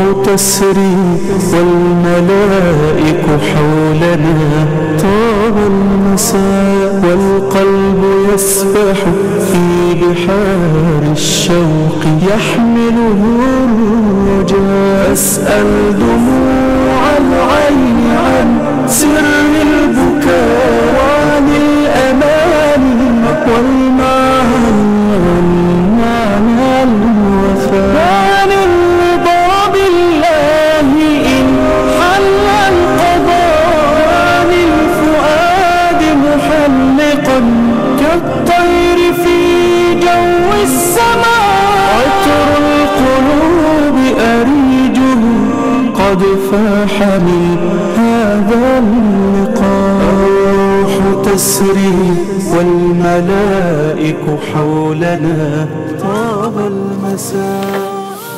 تسري والملائك حولنا طاب المساء والقلب يسبح في بحار الشوق يحمله الرجاء أسأل دموع العين عن سر البكاء وعن الأمان والمعنى والمعنى الوفاء عن الرضا بالله إن حل القضاء عن الفؤاد محلقا كالطير في جو السماء عطر القلوب أريجه قد فاح من هذا اللقاء الروح تسري والملائك حولنا طاب المساء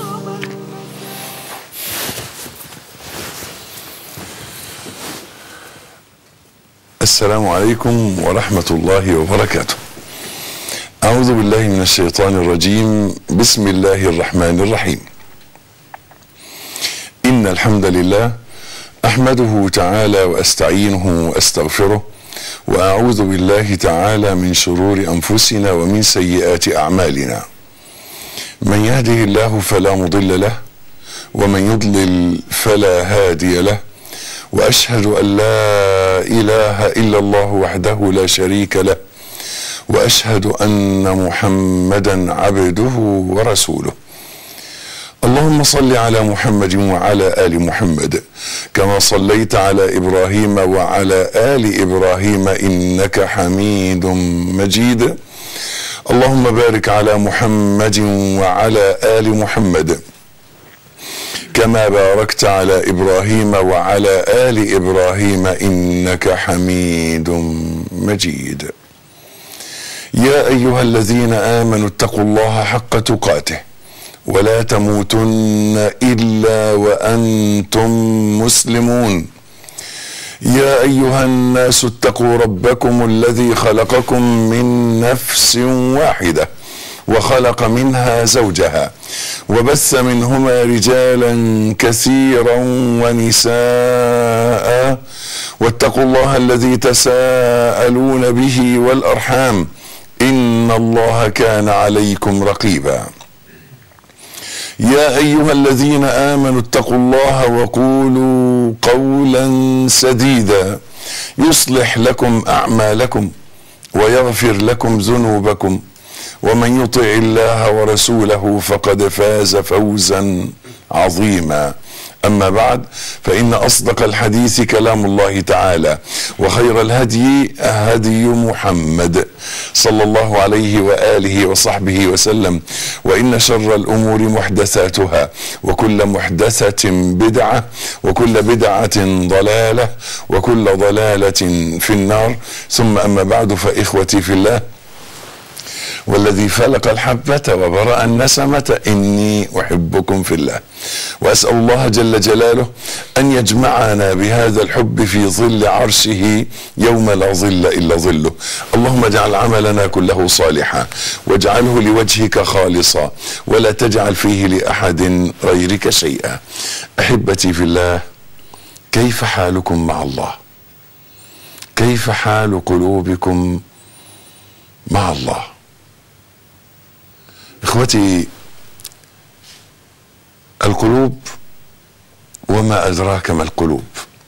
السلام عليكم ورحمة الله وبركاته. أعوذ بالله من الشيطان الرجيم، بسم الله الرحمن الرحيم. إن الحمد لله أحمده تعالى وأستعينه وأستغفره وأعوذ بالله تعالى من شرور أنفسنا ومن سيئات أعمالنا. من يهده الله فلا مضل له ومن يضلل فلا هادي له. واشهد ان لا اله الا الله وحده لا شريك له واشهد ان محمدا عبده ورسوله اللهم صل على محمد وعلى ال محمد كما صليت على ابراهيم وعلى ال ابراهيم انك حميد مجيد اللهم بارك على محمد وعلى ال محمد كما باركت على ابراهيم وعلى ال ابراهيم انك حميد مجيد يا ايها الذين امنوا اتقوا الله حق تقاته ولا تموتن الا وانتم مسلمون يا ايها الناس اتقوا ربكم الذي خلقكم من نفس واحده وخلق منها زوجها وبث منهما رجالا كثيرا ونساء واتقوا الله الذي تساءلون به والارحام ان الله كان عليكم رقيبا يا ايها الذين امنوا اتقوا الله وقولوا قولا سديدا يصلح لكم اعمالكم ويغفر لكم ذنوبكم ومن يطع الله ورسوله فقد فاز فوزا عظيما اما بعد فان اصدق الحديث كلام الله تعالى وخير الهدي هدي محمد صلى الله عليه واله وصحبه وسلم وان شر الامور محدثاتها وكل محدثه بدعه وكل بدعه ضلاله وكل ضلاله في النار ثم اما بعد فاخوتي في الله والذي فلق الحبة وبرأ النسمة إني أحبكم في الله وأسأل الله جل جلاله أن يجمعنا بهذا الحب في ظل عرشه يوم لا ظل إلا ظله اللهم اجعل عملنا كله صالحا واجعله لوجهك خالصا ولا تجعل فيه لأحد غيرك شيئا أحبتي في الله كيف حالكم مع الله كيف حال قلوبكم مع الله اخوتي القلوب وما ادراك ما القلوب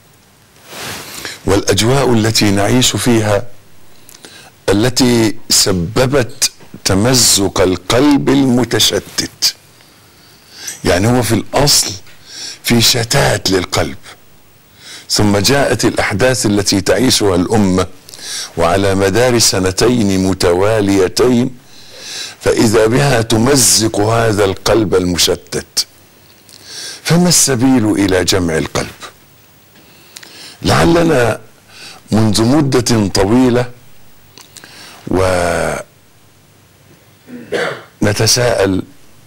والاجواء التي نعيش فيها التي سببت تمزق القلب المتشتت يعني هو في الاصل في شتات للقلب ثم جاءت الاحداث التي تعيشها الامه وعلى مدار سنتين متواليتين فإذا بها تمزق هذا القلب المشتت فما السبيل إلى جمع القلب لعلنا منذ مدة طويلة ونتساءل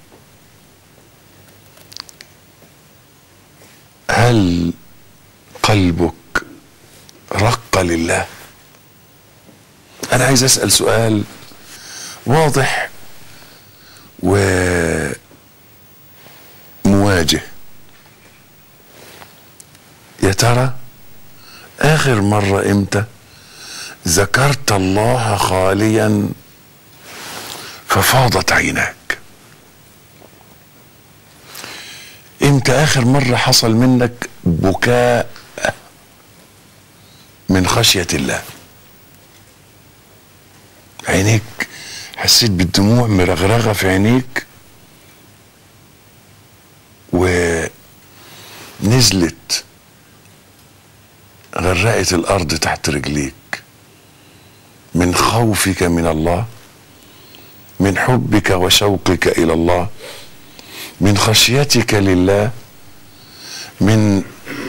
هل قلبك رق لله انا عايز اسال سؤال واضح ومواجه ترى اخر مرة امتى ذكرت الله خاليا ففاضت عيناك امتى اخر مرة حصل منك بكاء من خشية الله عينيك حسيت بالدموع مرغرغة في عينيك ونزلت غرقت الارض تحت رجليك من خوفك من الله من حبك وشوقك الى الله من خشيتك لله من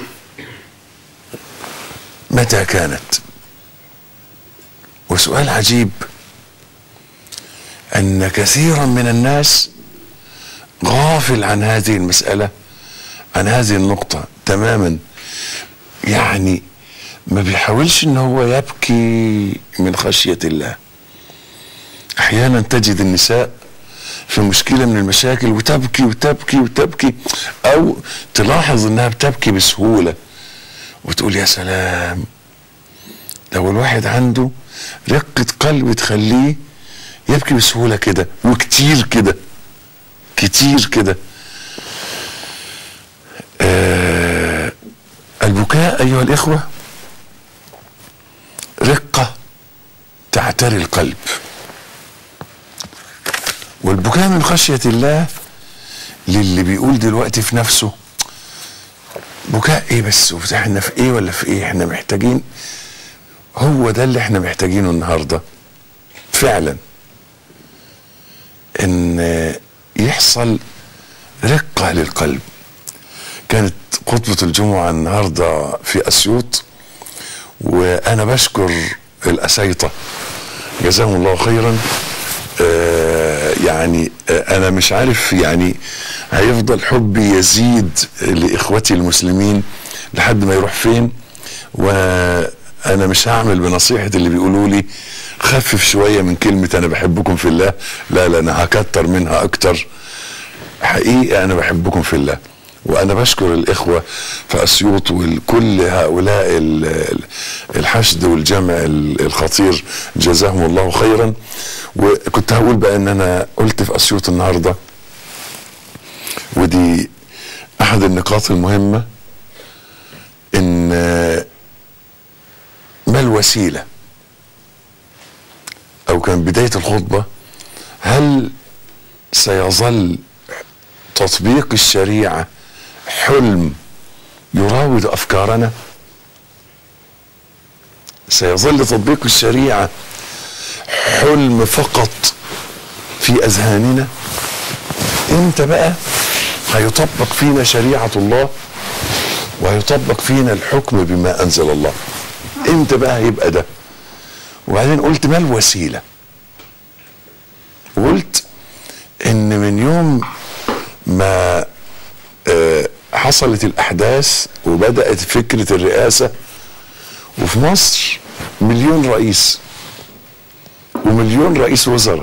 متى كانت وسؤال عجيب ان كثيرا من الناس غافل عن هذه المساله عن هذه النقطه تماما يعني ما بيحاولش ان هو يبكي من خشيه الله احيانا تجد النساء في مشكله من المشاكل وتبكي وتبكي وتبكي او تلاحظ انها بتبكي بسهوله وتقول يا سلام لو الواحد عنده رقه قلب تخليه يبكي بسهوله كده وكتير كده كتير كده آه البكاء ايها الاخوه رقه تعتري القلب والبكاء من خشيه الله للي بيقول دلوقتي في نفسه بكاء ايه بس احنا في ايه ولا في ايه احنا محتاجين هو ده اللي احنا محتاجينه النهارده فعلا ان يحصل رقه للقلب كانت خطبه الجمعه النهارده في اسيوط وانا بشكر الاسيطه جزاهم الله خيرا آه يعني آه انا مش عارف يعني هيفضل حبي يزيد لاخوتي المسلمين لحد ما يروح فين وانا مش هعمل بنصيحه اللي بيقولوا لي خفف شويه من كلمه انا بحبكم في الله لا لا انا هكتر منها اكتر حقيقه انا بحبكم في الله وانا بشكر الاخوه في اسيوط وكل هؤلاء الحشد والجمع الخطير جزاهم الله خيرا وكنت هقول بقى ان انا قلت في اسيوط النهارده ودي احد النقاط المهمه ان ما الوسيله او كان بدايه الخطبه هل سيظل تطبيق الشريعه حلم يراود افكارنا سيظل تطبيق الشريعه حلم فقط في اذهاننا امتى بقى هيطبق فينا شريعه الله وهيطبق فينا الحكم بما انزل الله امتى بقى هيبقى ده وبعدين قلت ما الوسيله قلت ان من يوم ما آه حصلت الاحداث وبدات فكره الرئاسه وفي مصر مليون رئيس ومليون رئيس وزراء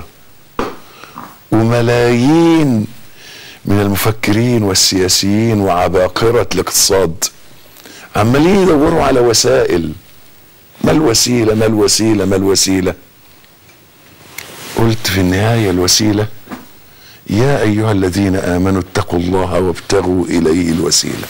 وملايين من المفكرين والسياسيين وعباقرة الاقتصاد عمالين يدوروا على وسائل ما الوسيلة ما الوسيلة ما الوسيلة قلت في النهاية الوسيلة يا أيها الذين آمنوا اتقوا الله وابتغوا إليه الوسيلة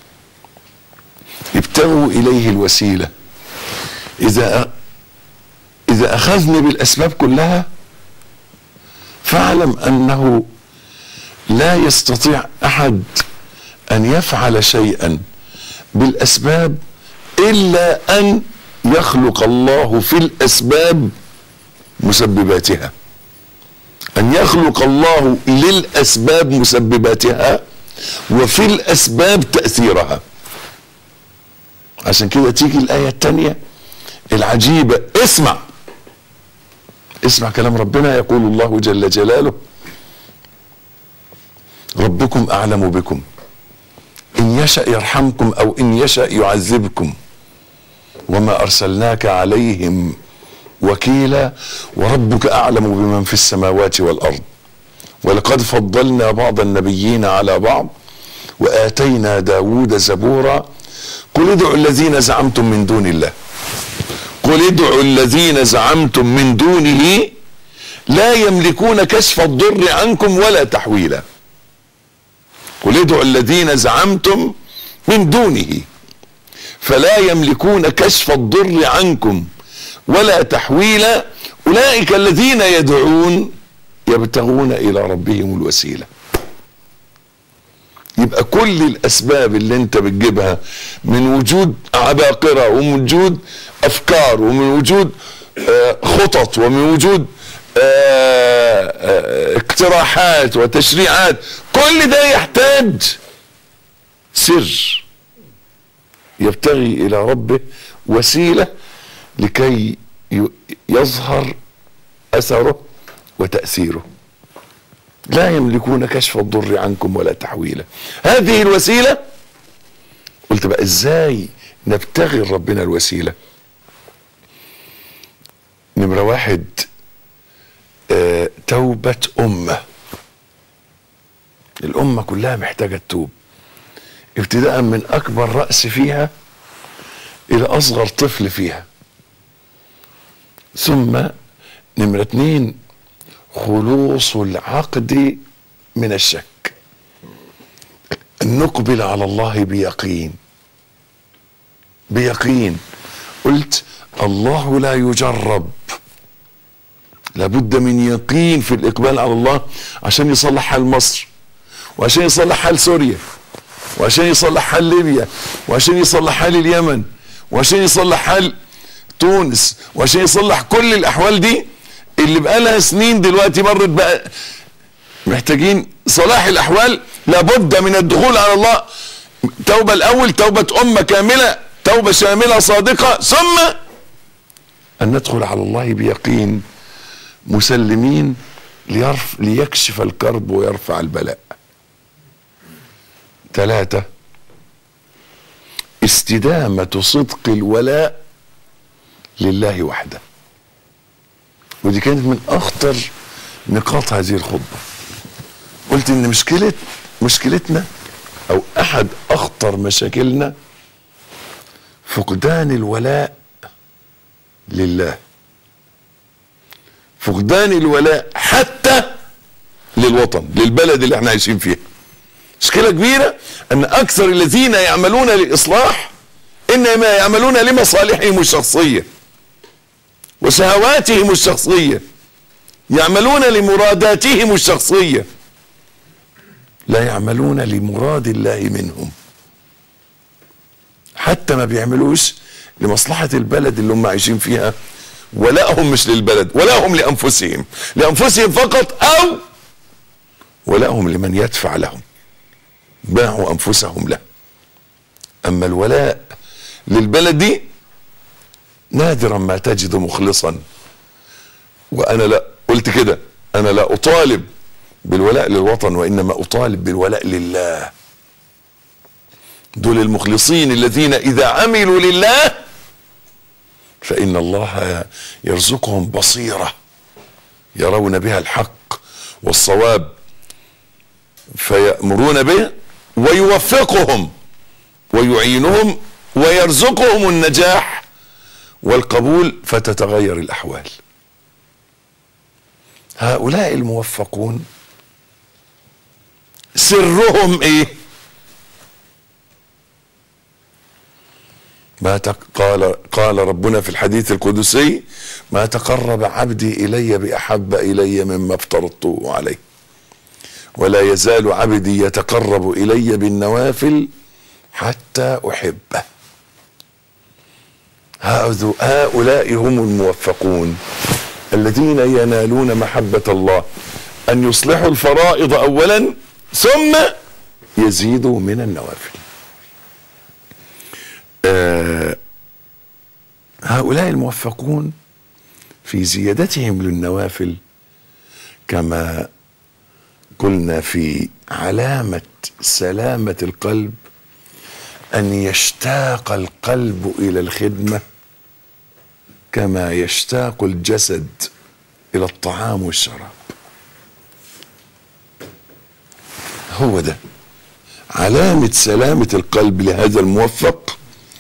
ابتغوا إليه الوسيلة إذا إذا أخذنا بالأسباب كلها فاعلم أنه لا يستطيع أحد أن يفعل شيئا بالأسباب إلا أن يخلق الله في الأسباب مسبباتها أن يخلق الله للأسباب مسبباتها وفي الأسباب تأثيرها عشان كده تيجي الآية الثانية العجيبة اسمع اسمع كلام ربنا يقول الله جل جلاله ربكم أعلم بكم إن يشأ يرحمكم أو إن يشأ يعذبكم وما أرسلناك عليهم وكيلا وربك أعلم بمن في السماوات والأرض ولقد فضلنا بعض النبيين على بعض وآتينا داود زبورا قل ادعوا الذين زعمتم من دون الله قل ادعوا الذين زعمتم من دونه لا يملكون كشف الضر عنكم ولا تحويلا قل ادعوا الذين زعمتم من دونه فلا يملكون كشف الضر عنكم ولا تحويلا اولئك الذين يدعون يبتغون الى ربهم الوسيله يبقى كل الاسباب اللي انت بتجيبها من وجود عباقرة ومن وجود افكار ومن وجود آه، خطط ومن وجود آه، آه، اقتراحات وتشريعات كل ده يحتاج سر يبتغي الى ربه وسيله لكي ي- يظهر اثره وتاثيره لا يملكون كشف الضر عنكم ولا تحويلا هذه الوسيله قلت بقى ازاي نبتغي ربنا الوسيله نمره واحد آه توبه امه الامه كلها محتاجه تتوب ابتداء من اكبر راس فيها الى اصغر طفل فيها ثم نمره اتنين خلوص العقد من الشك أن نقبل على الله بيقين بيقين قلت الله لا يجرب لابد من يقين في الإقبال على الله عشان يصلح حال مصر وعشان يصلح حال سوريا وعشان يصلح حال ليبيا وعشان يصلح حال اليمن وعشان يصلح حال تونس وعشان يصلح كل الأحوال دي اللي بقالها سنين دلوقتي مرت بقى محتاجين صلاح الاحوال لابد من الدخول على الله توبه الاول توبه امه كامله توبه شامله صادقه ثم ان ندخل على الله بيقين مسلمين ليرف ليكشف الكرب ويرفع البلاء ثلاثة استدامة صدق الولاء لله وحده ودي كانت من اخطر نقاط هذه الخطبه قلت ان مشكله مشكلتنا او احد اخطر مشاكلنا فقدان الولاء لله فقدان الولاء حتى للوطن للبلد اللي احنا عايشين فيها مشكله كبيره ان اكثر الذين يعملون للاصلاح انما يعملون لمصالحهم الشخصيه وشهواتهم الشخصية يعملون لمراداتهم الشخصية لا يعملون لمراد الله منهم حتى ما بيعملوش لمصلحة البلد اللي هم عايشين فيها ولاهم مش للبلد ولاهم لأنفسهم لأنفسهم فقط أو ولاهم لمن يدفع لهم باعوا أنفسهم له أما الولاء للبلد دي نادرا ما تجد مخلصا وانا لا قلت كده انا لا اطالب بالولاء للوطن وانما اطالب بالولاء لله دول المخلصين الذين اذا عملوا لله فان الله يرزقهم بصيره يرون بها الحق والصواب فيامرون به ويوفقهم ويعينهم ويرزقهم النجاح والقبول فتتغير الاحوال هؤلاء الموفقون سرهم ايه ما تق... قال قال ربنا في الحديث القدسي ما تقرب عبدي الي باحب الي مما افترضته عليه ولا يزال عبدي يتقرب الي بالنوافل حتى احبه هؤلاء هم الموفقون الذين ينالون محبة الله أن يصلحوا الفرائض أولا ثم يزيدوا من النوافل آه هؤلاء الموفقون في زيادتهم للنوافل كما قلنا في علامة سلامة القلب أن يشتاق القلب إلى الخدمة كما يشتاق الجسد الى الطعام والشراب هو ده علامة سلامة القلب لهذا الموفق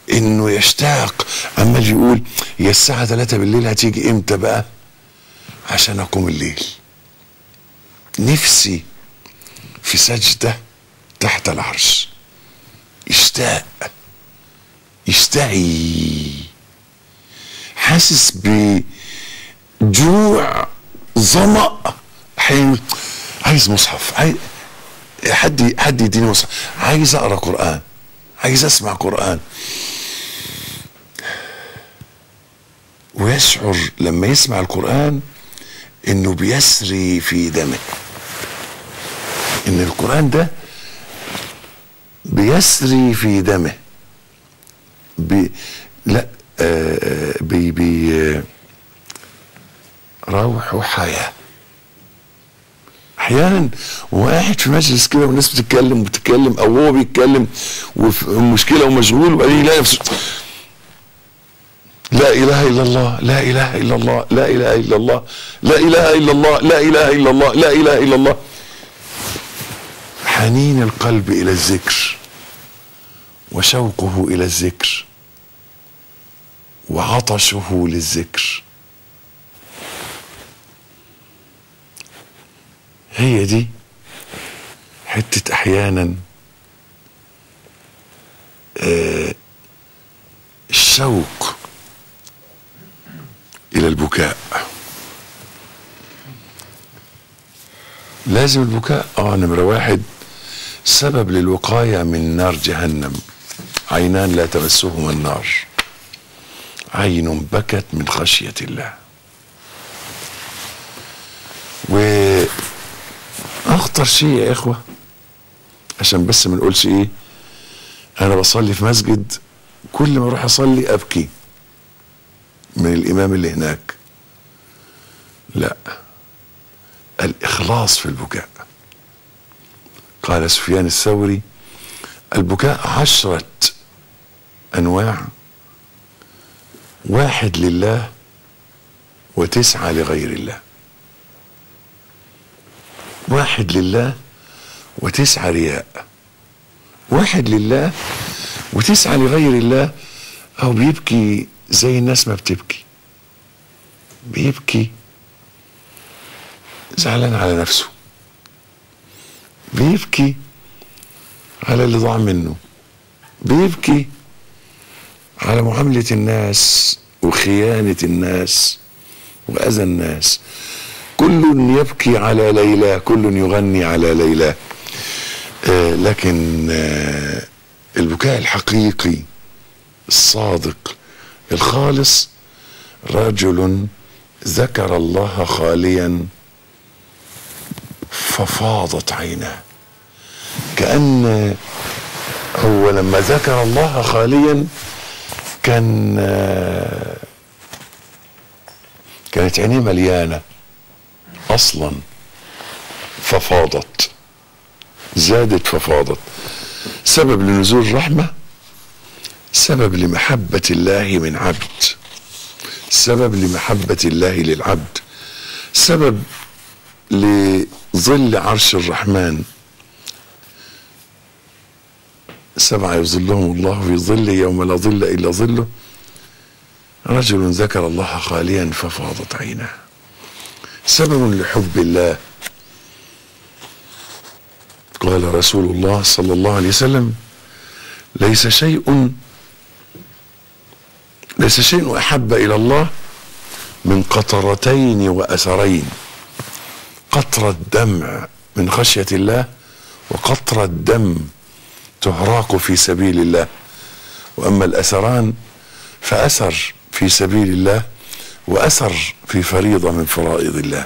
انه يشتاق عمال يقول هي الساعة 3 بالليل هتيجي امتى بقى عشان اقوم الليل نفسي في سجدة تحت العرش يشتاق يشتهي حاسس بجوع ظمأ حين عايز مصحف عايز حد حد يديني مصحف عايز اقرا قران عايز اسمع قران ويشعر لما يسمع القران انه بيسري في دمه ان القران ده بيسري في دمه بي لا آه بي بي آه روح وحياه احيانا واحد في مجلس كده والناس بتتكلم وبتتكلم او هو بيتكلم وفي مشكله ومشغول وبعدين يلاقي نفسه لا اله الا الله لا اله الا الله لا اله الا الله لا اله الا الله لا اله الا الله لا اله الا الله حنين القلب الى الذكر وشوقه الى الذكر وعطشه للذكر هي دي حتة احيانا آه الشوق الى البكاء لازم البكاء اه نمرة واحد سبب للوقاية من نار جهنم عينان لا تمسهما النار عين بكت من خشية الله واخطر شيء يا اخوة عشان بس ما نقولش ايه انا بصلي في مسجد كل ما اروح اصلي ابكي من الامام اللي هناك لا الاخلاص في البكاء قال سفيان الثوري البكاء عشرة انواع واحد لله وتسعة لغير الله واحد لله وتسعة رياء واحد لله وتسعة لغير الله أو بيبكي زي الناس ما بتبكي بيبكي زعلان على نفسه بيبكي على اللي ضاع منه بيبكي على معاملة الناس وخيانة الناس وأذى الناس كل يبكي على ليلى كل يغني على ليلى آه لكن آه البكاء الحقيقي الصادق الخالص رجل ذكر الله خاليا ففاضت عيناه كأن هو لما ذكر الله خاليا كان آه كانت عينيه مليانه اصلا ففاضت زادت ففاضت سبب لنزول رحمه سبب لمحبه الله من عبد سبب لمحبه الله للعبد سبب لظل عرش الرحمن سبعه يظلهم الله في ظله يوم لا ظل الا ظله رجل ذكر الله خاليا ففاضت عيناه سبب لحب الله قال رسول الله صلى الله عليه وسلم ليس شيء ليس شيء احب الى الله من قطرتين واثرين قطرة دمع من خشية الله وقطرة دم تهراق في سبيل الله واما الاثران فاثر في سبيل الله واثر في فريضه من فرائض الله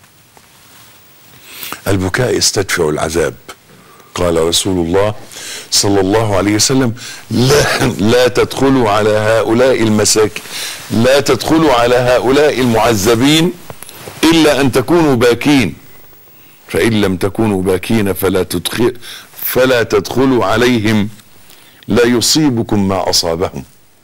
البكاء يستدفع العذاب قال رسول الله صلى الله عليه وسلم لا لا تدخلوا على هؤلاء المساكين لا تدخلوا على هؤلاء المعذبين الا ان تكونوا باكين فان لم تكونوا باكين فلا تدخل فلا تدخلوا عليهم لا يصيبكم ما اصابهم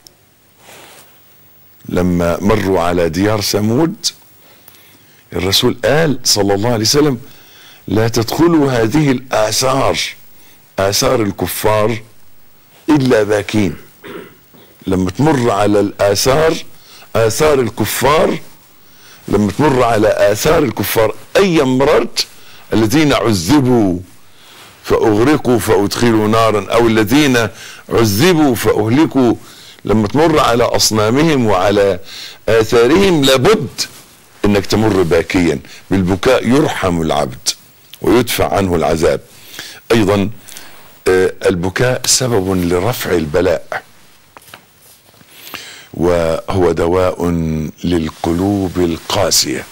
لما مروا على ديار ثمود الرسول قال صلى الله عليه وسلم لا تدخلوا هذه الآثار آثار الكفار إلا باكين لما تمر على الآثار آثار الكفار لما تمر على آثار الكفار أي مررت الذين عذبوا فأغرقوا فأدخلوا نارا أو الذين عذبوا فأهلكوا لما تمر على أصنامهم وعلى آثارهم لابد أنك تمر باكيا بالبكاء يرحم العبد ويدفع عنه العذاب أيضا آه، البكاء سبب لرفع البلاء وهو دواء للقلوب القاسيه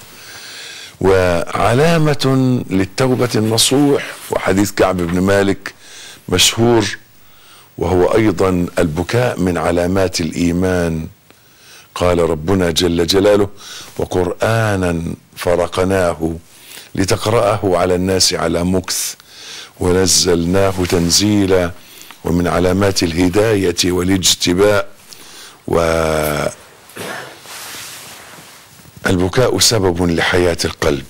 وعلامة للتوبة النصوح وحديث كعب بن مالك مشهور وهو أيضا البكاء من علامات الإيمان قال ربنا جل جلاله وقرآنا فرقناه لتقرأه على الناس على مكث ونزلناه تنزيلا ومن علامات الهداية والاجتباء و البكاء سبب لحياة القلب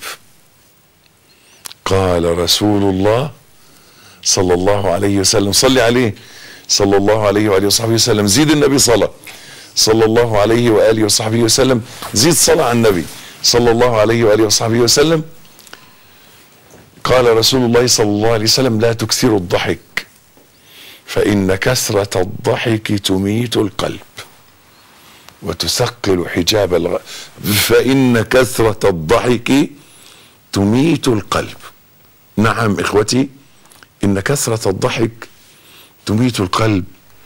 قال رسول الله صلى الله عليه وسلم صل عليه صلى الله عليه وآله وصحبه وسلم زيد النبي صلاة صلى الله عليه وآله وصحبه وسلم زيد صلاة على النبي صلى الله عليه وآله وصحبه وسلم قال رسول الله صلى الله عليه وسلم لا تكثروا الضحك فإن كثرة الضحك تميت القلب وتثقل حجاب الغ... فإن كثرة الضحك تميت القلب نعم إخوتي إن كثرة الضحك تميت القلب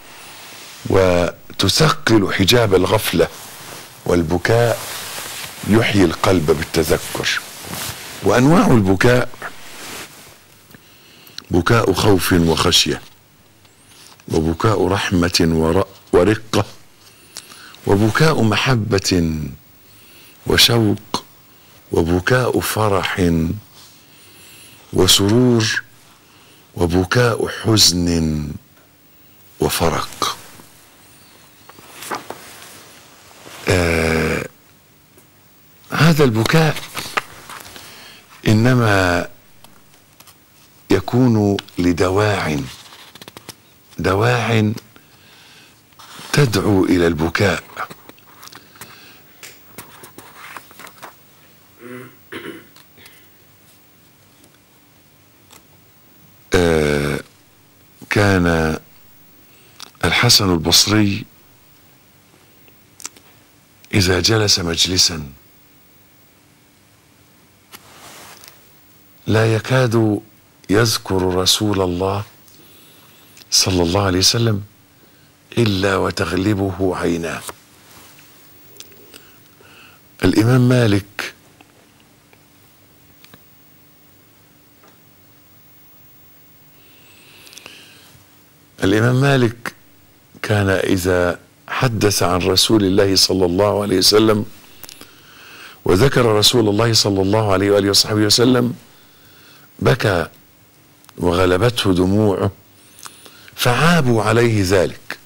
وتثقل حجاب الغفلة والبكاء يحيي القلب بالتذكر وأنواع البكاء بكاء خوف وخشية وبكاء رحمة ور... ورقة وبكاء محبة وشوق وبكاء فرح وسرور وبكاء حزن وفرق آه هذا البكاء انما يكون لدواع دواع تدعو الى البكاء آه كان الحسن البصري اذا جلس مجلسا لا يكاد يذكر رسول الله صلى الله عليه وسلم الا وتغلبه عيناه الامام مالك الامام مالك كان اذا حدث عن رسول الله صلى الله عليه وسلم وذكر رسول الله صلى الله عليه واله وصحبه وسلم بكى وغلبته دموعه فعابوا عليه ذلك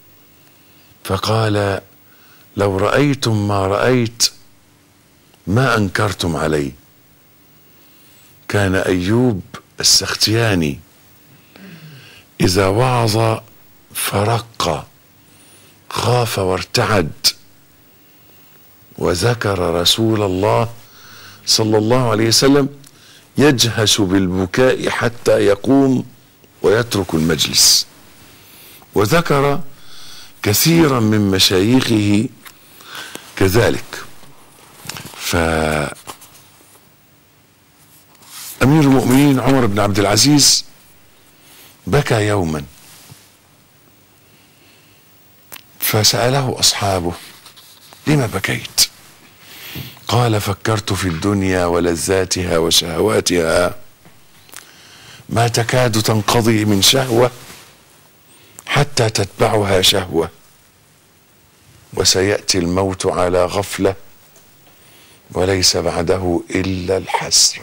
فقال لو رايتم ما رايت ما انكرتم علي كان ايوب السختياني اذا وعظ فرق خاف وارتعد وذكر رسول الله صلى الله عليه وسلم يجهش بالبكاء حتى يقوم ويترك المجلس وذكر كثيرا من مشايخه كذلك ف امير المؤمنين عمر بن عبد العزيز بكى يوما فساله اصحابه لما بكيت قال فكرت في الدنيا ولذاتها وشهواتها ما تكاد تنقضي من شهوه حتى تتبعها شهوه وسياتي الموت على غفله وليس بعده الا الحسره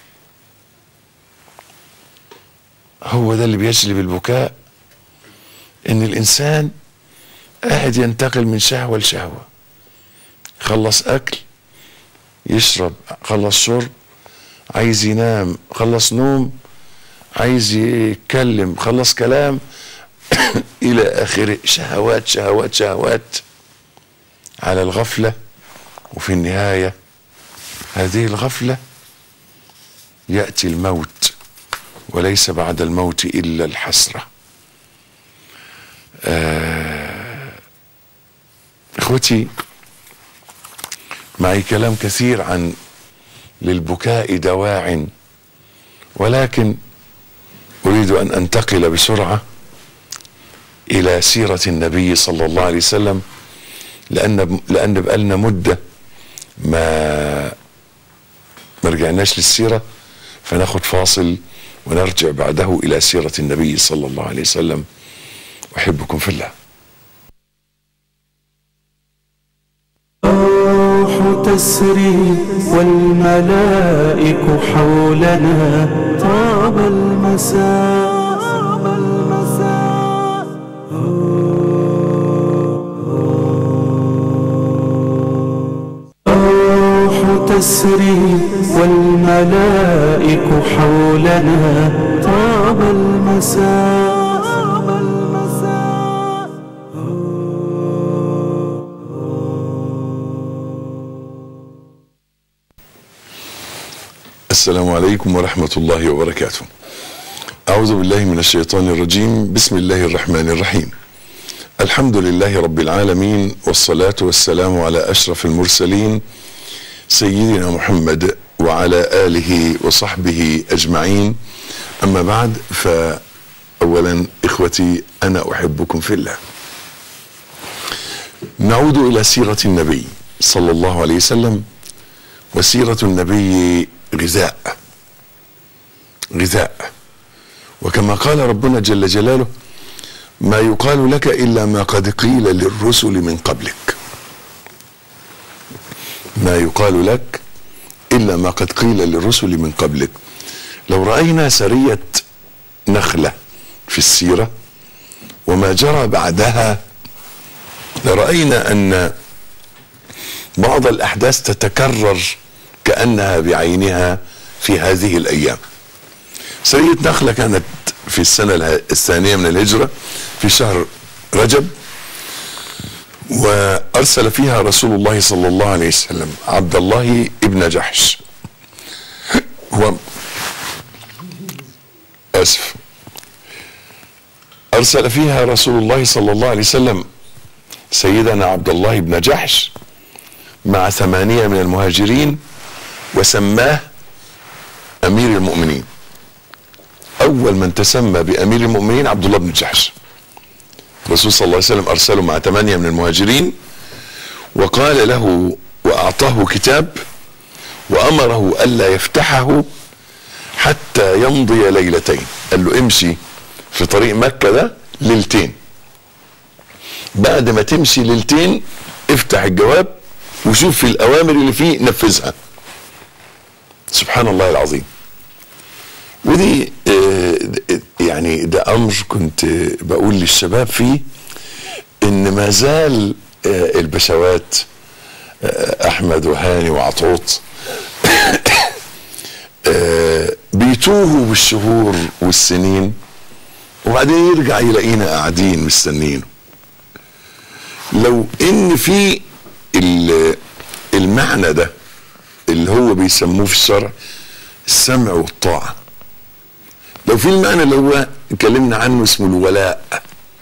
هو ده اللي بيجلب البكاء ان الانسان قاعد ينتقل من شهوه لشهوه خلص اكل يشرب خلص شرب عايز ينام خلص نوم عايز يتكلم خلص كلام الى اخره شهوات شهوات شهوات على الغفله وفي النهايه هذه الغفله ياتي الموت وليس بعد الموت الا الحسره آه اخوتي معي كلام كثير عن للبكاء دواع ولكن اريد ان انتقل بسرعه الى سيره النبي صلى الله عليه وسلم لان لان بقالنا مده ما ما رجعناش للسيره فناخد فاصل ونرجع بعده الى سيره النبي صلى الله عليه وسلم احبكم في الله الروح تسري والملائك حولنا طاب المساء طاب المساء الروح تسري والملائك حولنا طاب المساء طاب المساء السلام عليكم ورحمة الله وبركاته. أعوذ بالله من الشيطان الرجيم، بسم الله الرحمن الرحيم. الحمد لله رب العالمين والصلاة والسلام على أشرف المرسلين سيدنا محمد وعلى آله وصحبه أجمعين. أما بعد فأولا إخوتي أنا أحبكم في الله. نعود إلى سيرة النبي صلى الله عليه وسلم وسيرة النبي غذاء غذاء وكما قال ربنا جل جلاله ما يقال لك الا ما قد قيل للرسل من قبلك ما يقال لك الا ما قد قيل للرسل من قبلك لو راينا سريه نخله في السيره وما جرى بعدها لراينا ان بعض الاحداث تتكرر كانها بعينها في هذه الايام. سريه نخله كانت في السنه اله- الثانيه من الهجره في شهر رجب وارسل فيها رسول الله صلى الله عليه وسلم عبد الله ابن جحش هو اسف ارسل فيها رسول الله صلى الله عليه وسلم سيدنا عبد الله بن جحش مع ثمانيه من المهاجرين وسماه امير المؤمنين اول من تسمى بامير المؤمنين عبد الله بن جحش الرسول صلى الله عليه وسلم ارسله مع ثمانيه من المهاجرين وقال له واعطاه كتاب وامره الا يفتحه حتى يمضي ليلتين قال له امشي في طريق مكه ده ليلتين بعد ما تمشي ليلتين افتح الجواب وشوف في الاوامر اللي فيه نفذها سبحان الله العظيم ودي آه، يعني ده امر كنت بقول للشباب فيه ان ما زال آه، البشوات آه، احمد وهاني وعطوط آه، بيتوهوا بالشهور والسنين وبعدين يرجع يلاقينا قاعدين مستنيينه لو ان في ال- المعنى ده اللي هو بيسموه في الشرع السمع والطاعه لو في المعنى اللي هو اتكلمنا عنه اسمه الولاء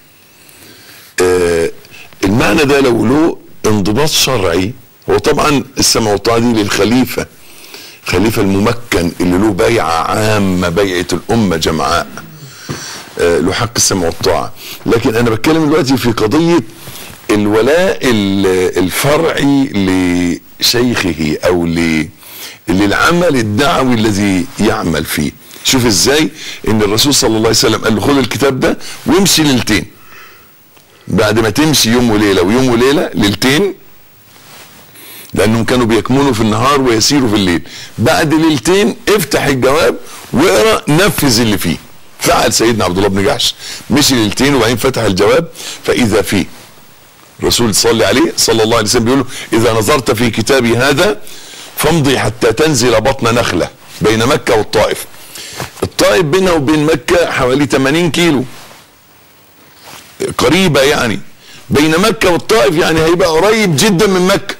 آه المعنى ده لو له انضباط شرعي هو طبعا السمع والطاعه دي للخليفه الخليفه الممكن اللي له بيعه عامه بيعه الامه جمعاء آه، له حق السمع والطاعه لكن انا بتكلم دلوقتي في قضيه الولاء ال- الفرعي لشيخه او ل- للعمل الدعوي الذي يعمل فيه شوف ازاي ان الرسول صلى الله عليه وسلم قال له خد الكتاب ده وامشي ليلتين بعد ما تمشي يوم وليله ويوم وليله ليلتين لانهم كانوا بيكمنوا في النهار ويسيروا في الليل بعد ليلتين افتح الجواب واقرا نفذ اللي فيه فعل سيدنا عبد الله بن جحش مشي ليلتين وبعدين فتح الجواب فاذا فيه الرسول صلى عليه صلى الله عليه وسلم بيقول له اذا نظرت في كتابي هذا فامضي حتى تنزل بطن نخله بين مكه والطائف الطائف بينها وبين مكه حوالي 80 كيلو قريبة يعني بين مكة والطائف يعني هيبقى قريب جدا من مكة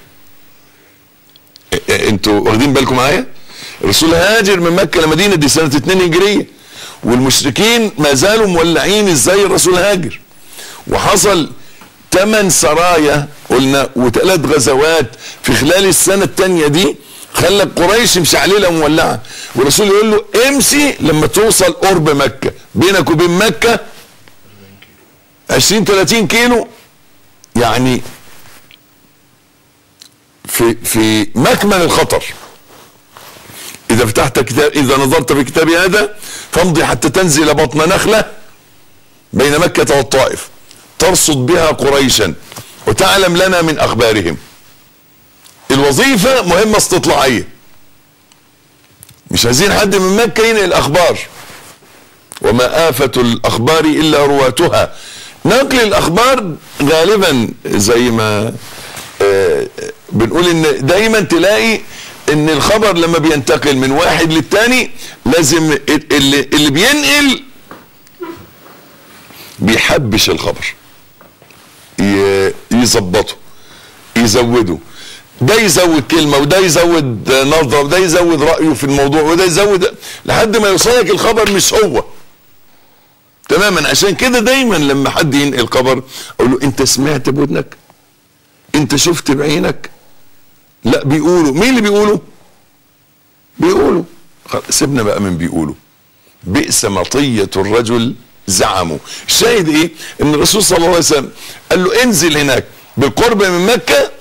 انتوا واخدين بالكم معايا الرسول هاجر من مكة لمدينة دي سنة 2 هجرية والمشركين ما زالوا مولعين ازاي الرسول هاجر وحصل ثمان سرايا قلنا وثلاث غزوات في خلال السنة الثانية دي خلى قريش مشعللة مولعة والرسول يقول له امشي لما توصل قرب مكة بينك وبين مكة 20 30 كيلو يعني في في مكمن الخطر اذا فتحت كتاب اذا نظرت في كتابي هذا فامضي حتى تنزل بطن نخله بين مكه والطائف ترصد بها قريشا وتعلم لنا من اخبارهم الوظيفه مهمه استطلاعيه مش عايزين حد من مكه ينقل اخبار وما آفة الأخبار إلا رواتها نقل الأخبار غالبا زي ما آه، بنقول إن دايما تلاقي إن الخبر لما بينتقل من واحد للتاني لازم اللي, اللي بينقل بيحبش الخبر ي- يظبطه يزوده ده يزود كلمه وده يزود نظره وده يزود رايه في الموضوع وده يزود لحد ما يوصلك الخبر مش هو تماما عشان كده دايما لما حد ينقل خبر اقول له انت سمعت بودنك انت شفت بعينك لا بيقولوا مين اللي بيقولوا بيقولوا خلاص، سيبنا بقى من بيقولوا بئس مطية الرجل زعموا الشاهد ايه ان الرسول صلى الله عليه وسلم قال له انزل هناك بالقرب من مكة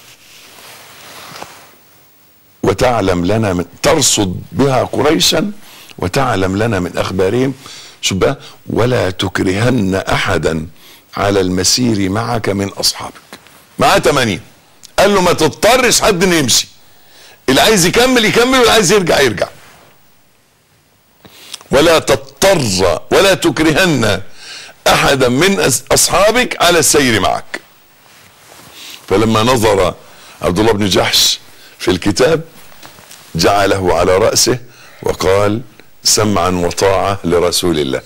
وتعلم لنا من ترصد بها قريشا وتعلم لنا من اخبارهم شو بقى ولا تكرهن احدا على المسير معك من اصحابك معاه ثمانية قال له ما تضطرش حد انه يمشي اللي عايز يكمل يكمل واللي عايز يرجع يرجع ولا تضطر ولا تكرهن احدا من أس- اصحابك على السير معك فلما نظر عبد الله بن جحش في الكتاب جعله على رأسه وقال سمعا وطاعة لرسول الله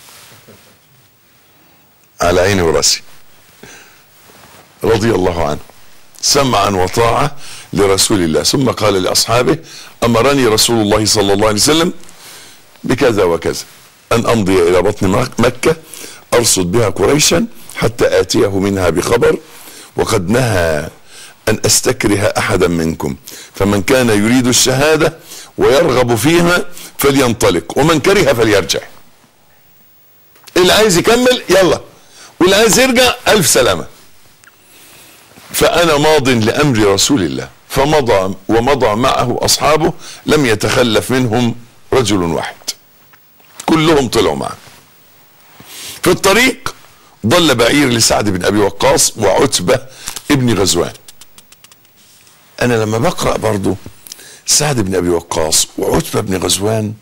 على عيني وراسي رضي الله عنه سمعا وطاعة لرسول الله ثم قال لأصحابه أمرني رسول الله صلى الله عليه وسلم بكذا وكذا أن أمضي إلى بطن مك- مكة أرصد بها قريشا حتى آتيه منها بخبر وقد نهى أن أستكره أحدا منكم فمن كان يريد الشهادة ويرغب فيها فلينطلق ومن كره فليرجع اللي عايز يكمل يلا واللي عايز يرجع ألف سلامة فأنا ماض لأمر رسول الله فمضى ومضى معه أصحابه لم يتخلف منهم رجل واحد كلهم طلعوا معه في الطريق ضل بعير لسعد بن أبي وقاص وعتبة ابن غزوان أنا لما بقرأ برضو سعد بن أبي وقاص وعتبة بن غزوان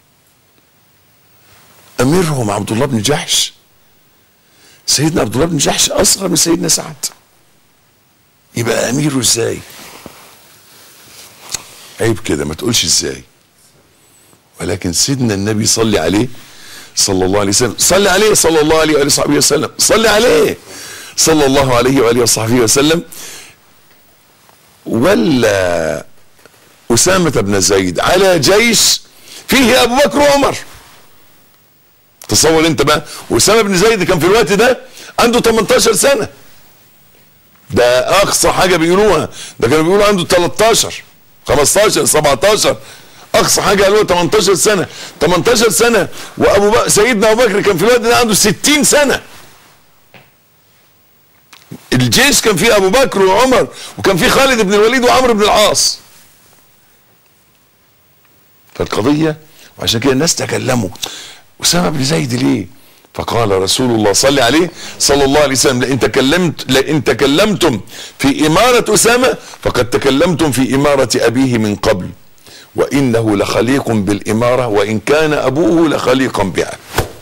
أميرهم عبد الله بن جحش سيدنا عبد الله بن جحش أصغر من سيدنا سعد يبقى أميره إزاي عيب كده ما تقولش إزاي ولكن سيدنا النبي صلي عليه صلى الله عليه وسلم صلي عليه صلى الله عليه وآله وصحبه وسلم صلي عليه صلى الله عليه وآله وصحبه وسلم ولا أسامة بن زيد على جيش فيه أبو بكر وعمر تصور انت بقى أسامة بن زيد كان في الوقت ده عنده 18 سنة ده أقصى حاجة بيقولوها ده كانوا بيقولوا عنده 13 15 17 أقصى حاجة قالوها 18 سنة 18 سنة وأبو بكر سيدنا أبو بكر كان في الوقت ده عنده 60 سنة الجيش كان فيه ابو بكر وعمر وكان فيه خالد بن الوليد وعمرو بن العاص فالقضية وعشان كده الناس تكلموا أسامة بن زيد ليه فقال رسول الله صلى عليه صلى الله عليه وسلم لئن تكلمت لئن تكلمتم في إمارة أسامة فقد تكلمتم في إمارة أبيه من قبل وإنه لخليق بالإمارة وإن كان أبوه لخليقا بها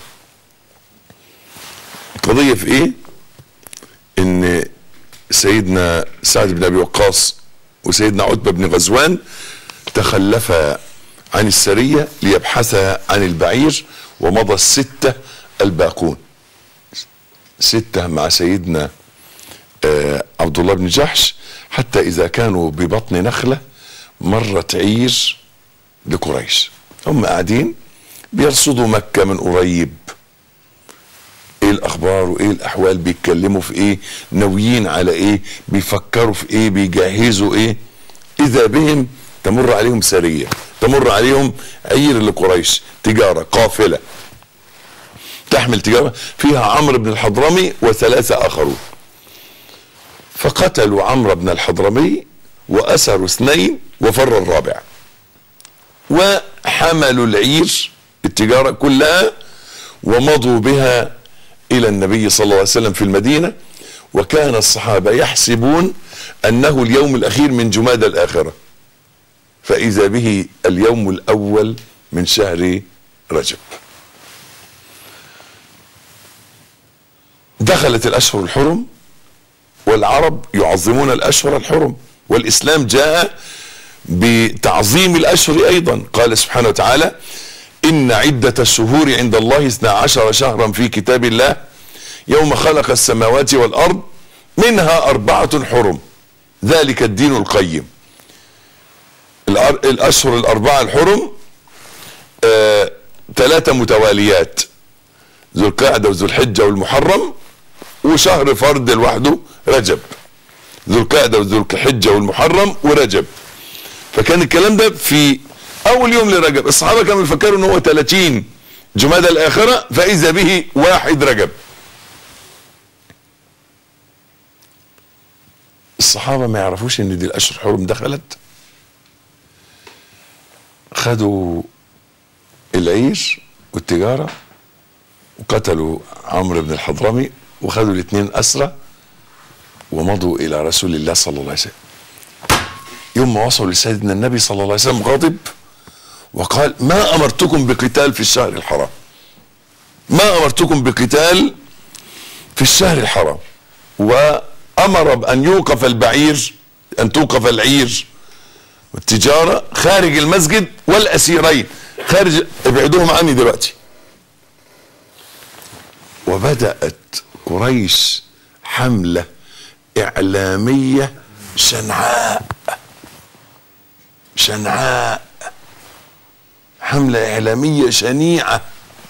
القضية في إيه ان سيدنا سعد بن ابي وقاص وسيدنا عتبه بن غزوان تخلفا عن السريه ليبحثا عن البعير ومضى السته الباقون ستة مع سيدنا آه، عبد الله بن جحش حتى إذا كانوا ببطن نخلة مرت عير لقريش هم قاعدين بيرصدوا مكة من قريب ايه الاخبار وايه الاحوال بيتكلموا في ايه ناويين على ايه بيفكروا في ايه بيجهزوا ايه اذا بهم تمر عليهم سريه تمر عليهم عير لقريش تجاره قافله تحمل تجاره فيها عمرو بن الحضرمي وثلاثه اخرون فقتلوا عمرو بن الحضرمي واسروا اثنين وفر الرابع وحملوا العير التجاره كلها ومضوا بها الى النبي صلى الله عليه وسلم في المدينه وكان الصحابه يحسبون انه اليوم الاخير من جماد الاخره فاذا به اليوم الاول من شهر رجب دخلت الاشهر الحرم والعرب يعظمون الاشهر الحرم والاسلام جاء بتعظيم الاشهر ايضا قال سبحانه وتعالى ان عدة الشهور عند الله اثنا عشر شهرا في كتاب الله يوم خلق السماوات والارض منها اربعة حرم ذلك الدين القيم الأر- الاشهر الاربعة الحرم آه، ثلاثة متواليات ذو القعدة وذو الحجة والمحرم وشهر فرد لوحده رجب ذو القعدة وذو الحجة والمحرم ورجب فكان الكلام ده في اول يوم لرجب الصحابه كانوا يفكروا ان هو 30 جمادى الاخره فاذا به واحد رجب الصحابه ما يعرفوش ان دي الاشهر حرم دخلت خدوا العير والتجاره وقتلوا عمرو بن الحضرمي وخدوا الاثنين اسرى ومضوا الى رسول الله صلى الله عليه وسلم يوم ما وصلوا لسيدنا النبي صلى الله عليه وسلم غاضب وقال ما امرتكم بقتال في الشهر الحرام ما امرتكم بقتال في الشهر الحرام وامر بان يوقف البعير ان توقف العير والتجاره خارج المسجد والاسيرين خارج ابعدوهم عني دلوقتي وبدات قريش حمله اعلاميه شنعاء شنعاء حملة إعلامية شنيعة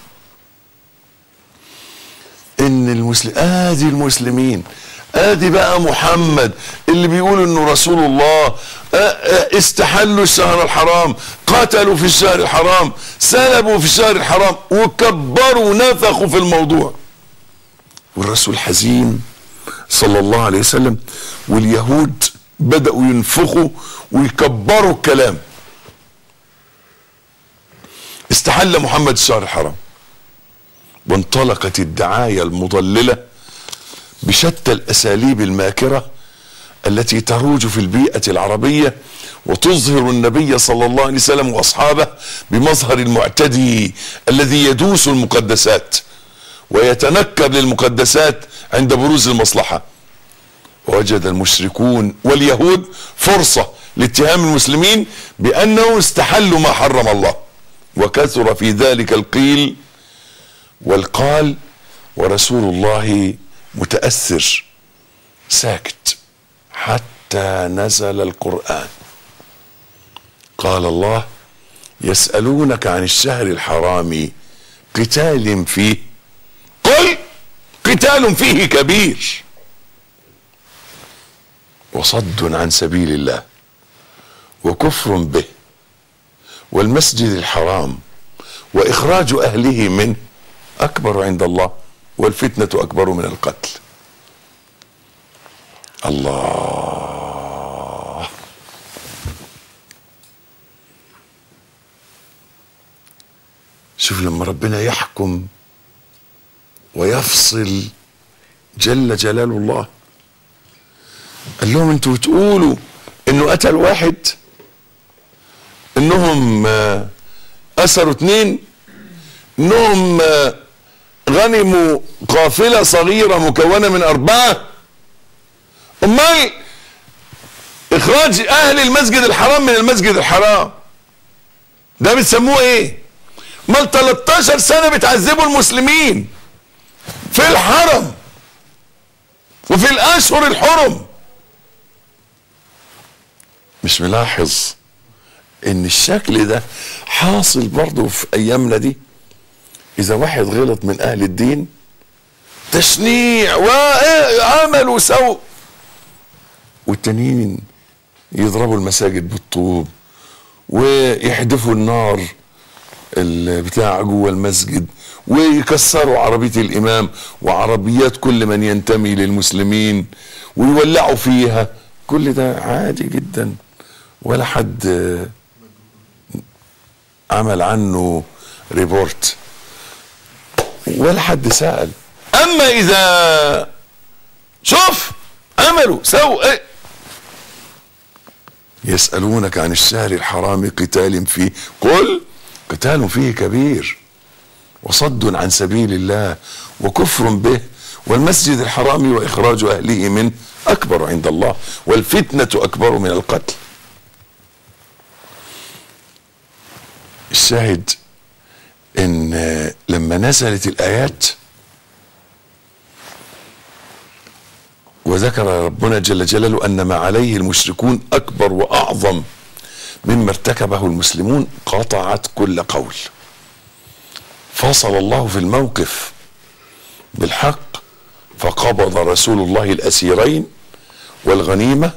إن المسلم آدي المسلمين آدي بقى محمد اللي بيقول إنه رسول الله آ- آ- استحلوا الشهر الحرام قتلوا في الشهر الحرام سلبوا في الشهر الحرام وكبروا ونفخوا في الموضوع والرسول حزين صلى الله عليه وسلم واليهود بدأوا ينفخوا ويكبروا الكلام استحل محمد الشهر الحرام وانطلقت الدعاية المضللة بشتى الأساليب الماكرة التي تروج في البيئة العربية وتظهر النبي صلى الله عليه وسلم وأصحابه بمظهر المعتدي الذي يدوس المقدسات ويتنكر للمقدسات عند بروز المصلحة ووجد المشركون واليهود فرصة لاتهام المسلمين بأنهم استحلوا ما حرم الله وكثر في ذلك القيل والقال ورسول الله متأثر ساكت حتى نزل القرآن قال الله يسألونك عن الشهر الحرام قتال فيه قل قتال فيه كبير وصد عن سبيل الله وكفر به والمسجد الحرام واخراج اهله منه اكبر عند الله والفتنه اكبر من القتل الله شوف لما ربنا يحكم ويفصل جل جلال الله قال لهم انتوا بتقولوا انه قتل واحد انهم آه، اسروا اتنين انهم آه، غنموا قافلة صغيرة مكونة من اربعة امال اخراج اهل المسجد الحرام من المسجد الحرام ده بتسموه ايه امال 13 سنة بتعذبوا المسلمين في الحرم وفي الاشهر الحرم مش ملاحظ ان الشكل ده حاصل برضه في ايامنا دي اذا واحد غلط من اهل الدين تشنيع وعمل وسوء والتانيين يضربوا المساجد بالطوب ويحدفوا النار البتاع جوه المسجد ويكسروا عربية الإمام وعربيات كل من ينتمي للمسلمين ويولعوا فيها كل ده عادي جدا ولا حد آه، عمل عنه ريبورت ولا حد سأل أما إذا شوف عملوا سووا إيه يسألونك عن الشهر الحرام قتال فيه قل قتال فيه كبير وصد عن سبيل الله وكفر به والمسجد الحرام وإخراج أهله منه أكبر عند الله والفتنة أكبر من القتل الشاهد ان لما نزلت الايات وذكر ربنا جل جلاله ان ما عليه المشركون اكبر واعظم مما ارتكبه المسلمون قطعت كل قول فصل الله في الموقف بالحق فقبض رسول الله الاسيرين والغنيمه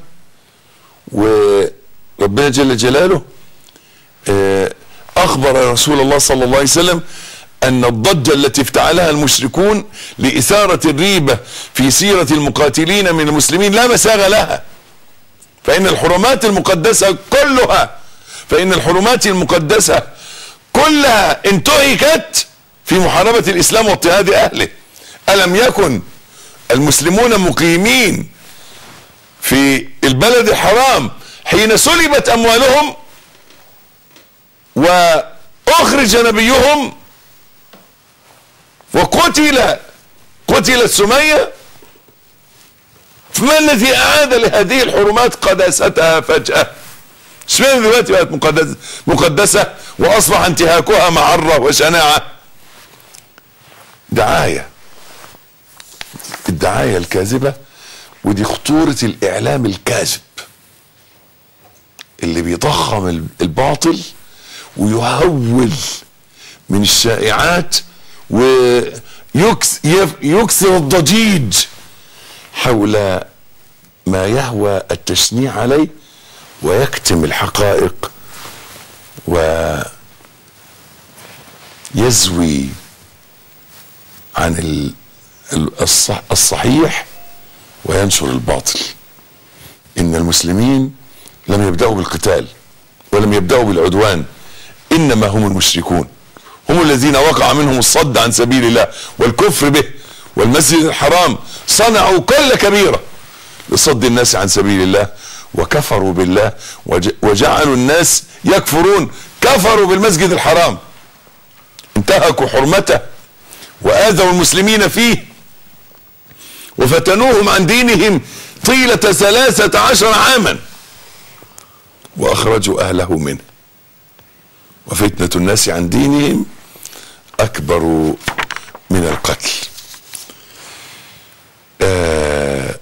وربنا جل جلاله آه، اخبر رسول الله صلى الله عليه وسلم ان الضجه التي افتعلها المشركون لاثاره الريبه في سيره المقاتلين من المسلمين لا مساغ لها فان الحرمات المقدسه كلها فان الحرمات المقدسه كلها انتهكت في محاربه الاسلام واضطهاد اهله الم يكن المسلمون مقيمين في البلد الحرام حين سلبت اموالهم واخرج نبيهم وقتل قتلت سميه فما الذي اعاد لهذه الحرمات قداستها فجاه اشمعنى دلوقتي بقت مقدسه مقدسه واصبح انتهاكها معره وشناعه دعايه الدعايه الكاذبه ودي خطوره الاعلام الكاذب اللي بيضخم الباطل ويهول من الشائعات ويكسر الضجيج حول ما يهوى التشنيع عليه ويكتم الحقائق ويزوي عن ال- ال- الصح- الصحيح وينشر الباطل ان المسلمين لم يبداوا بالقتال ولم يبداوا بالعدوان انما هم المشركون هم الذين وقع منهم الصد عن سبيل الله والكفر به والمسجد الحرام صنعوا كل كبيره لصد الناس عن سبيل الله وكفروا بالله وج- وجعلوا الناس يكفرون كفروا بالمسجد الحرام انتهكوا حرمته واذوا المسلمين فيه وفتنوهم عن دينهم طيلة ثلاثة عشر عاما واخرجوا اهله منه وفتنة الناس عن دينهم اكبر من القتل آه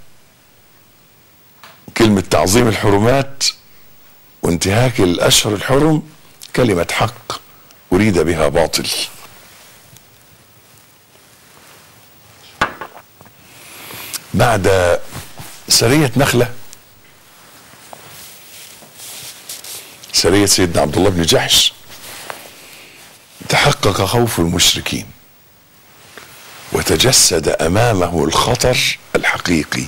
كلمة تعظيم الحرمات وانتهاك الاشهر الحرم كلمة حق اريد بها باطل بعد سرية نخلة سرية سيدنا عبد الله بن جحش تحقق خوف المشركين وتجسد امامه الخطر الحقيقي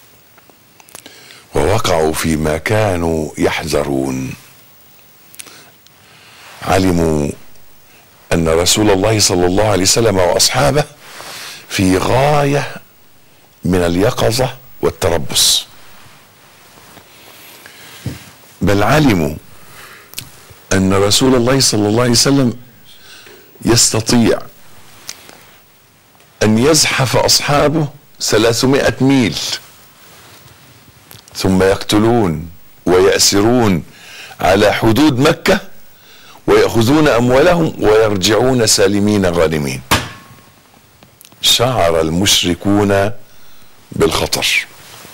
ووقعوا فيما كانوا يحذرون علموا ان رسول الله صلى الله عليه وسلم واصحابه في غايه من اليقظه والتربص بل علموا ان رسول الله صلى الله عليه وسلم يستطيع ان يزحف اصحابه ثلاثمائة ميل ثم يقتلون ويأسرون على حدود مكة ويأخذون أموالهم ويرجعون سالمين غانمين شعر المشركون بالخطر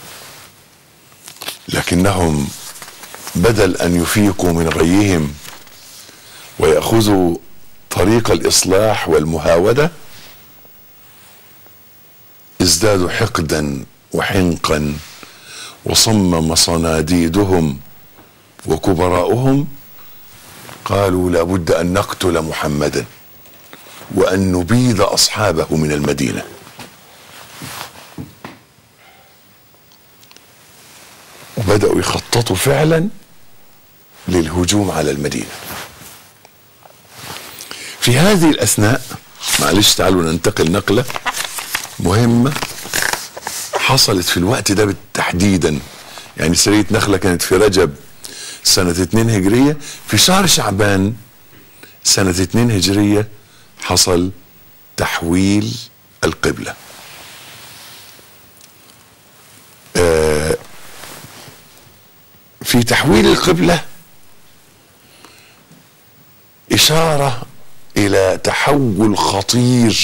لكنهم بدل ان يفيقوا من غيهم وياخذوا طريق الاصلاح والمهاوده ازدادوا حقدا وحنقا وصمم صناديدهم وكبراؤهم قالوا لابد ان نقتل محمدا وان نبيد اصحابه من المدينه وبداوا يخططوا فعلا للهجوم على المدينه في هذه الاثناء معلش تعالوا ننتقل نقله مهمه حصلت في الوقت ده تحديدا يعني سريه نخله كانت في رجب سنه 2 هجريه في شهر شعبان سنه 2 هجريه حصل تحويل القبله آه، في تحويل القبله اشاره الى تحول خطير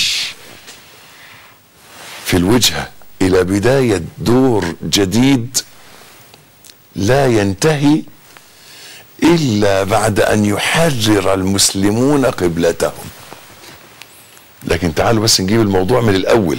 في الوجهه الى بدايه دور جديد لا ينتهي الا بعد ان يحرر المسلمون قبلتهم لكن تعالوا بس نجيب الموضوع من الاول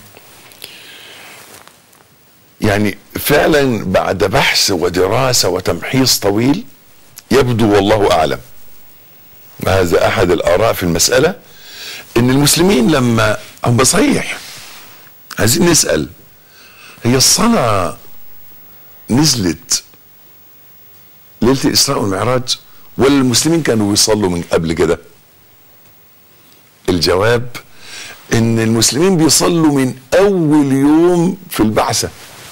يعني فعلا بعد بحث ودراسه وتمحيص طويل يبدو والله اعلم هذا احد الاراء في المساله ان المسلمين لما هم صحيح عايزين نسال هي الصلاه نزلت ليله الاسراء والمعراج ولا المسلمين كانوا بيصلوا من قبل كده الجواب ان المسلمين بيصلوا من اول يوم في البعثه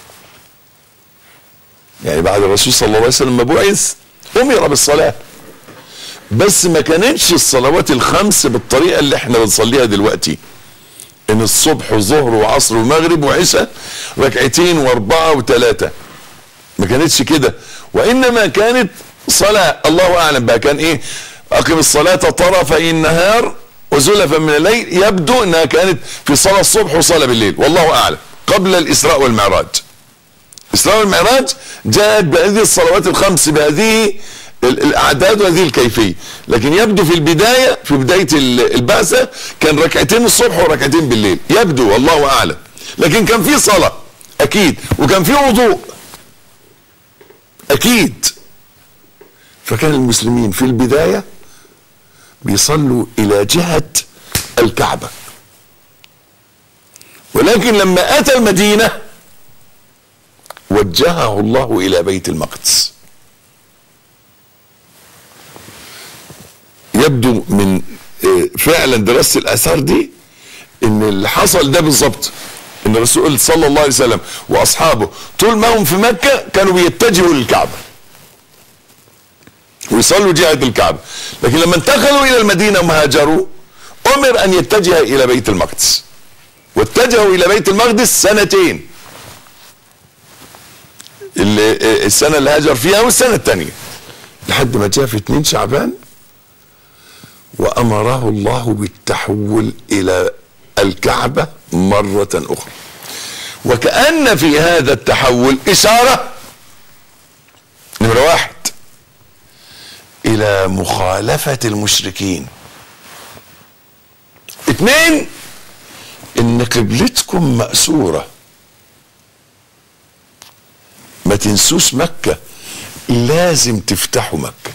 يعني بعد الرسول صلى الله عليه وسلم ما بعث امر بالصلاه بس ما كانتش الصلوات الخمس بالطريقه اللي احنا بنصليها دلوقتي ان الصبح وظهر وعصر ومغرب وعشاء ركعتين واربعه وثلاثه ما كانتش كده وانما كانت صلاه الله اعلم بقى كان ايه اقم الصلاه طرفي النهار وزلفا من الليل يبدو انها كانت في صلاه الصبح وصلاه بالليل والله اعلم قبل الاسراء والمعراج الاسراء والمعراج جاءت بهذه الصلوات الخمس بهذه ال- الاعداد وهذه الكيفيه لكن يبدو في البدايه في بدايه ال- البعثه كان ركعتين الصبح وركعتين بالليل يبدو والله اعلم لكن كان في صلاه اكيد وكان في وضوء اكيد فكان المسلمين في البدايه بيصلوا الى جهه الكعبه ولكن لما اتى المدينه وجهه الله الى بيت المقدس يبدو من آه، فعلا دراسه الاثار دي ان اللي حصل ده بالظبط ان الرسول صلى الله عليه وسلم واصحابه طول ما هم في مكه كانوا بيتجهوا للكعبه ويصلوا جهه الكعبه لكن لما انتقلوا الى المدينه وهاجروا امر ان يتجه الى بيت المقدس واتجهوا الى بيت المقدس سنتين اللي السنه اللي هاجر فيها والسنه الثانيه لحد ما جاء في 2 شعبان وامره الله بالتحول الى الكعبه مره اخرى وكان في هذا التحول اشاره نمره واحد الى مخالفه المشركين اثنين ان قبلتكم مأسورة ما تنسوش مكة لازم تفتحوا مكة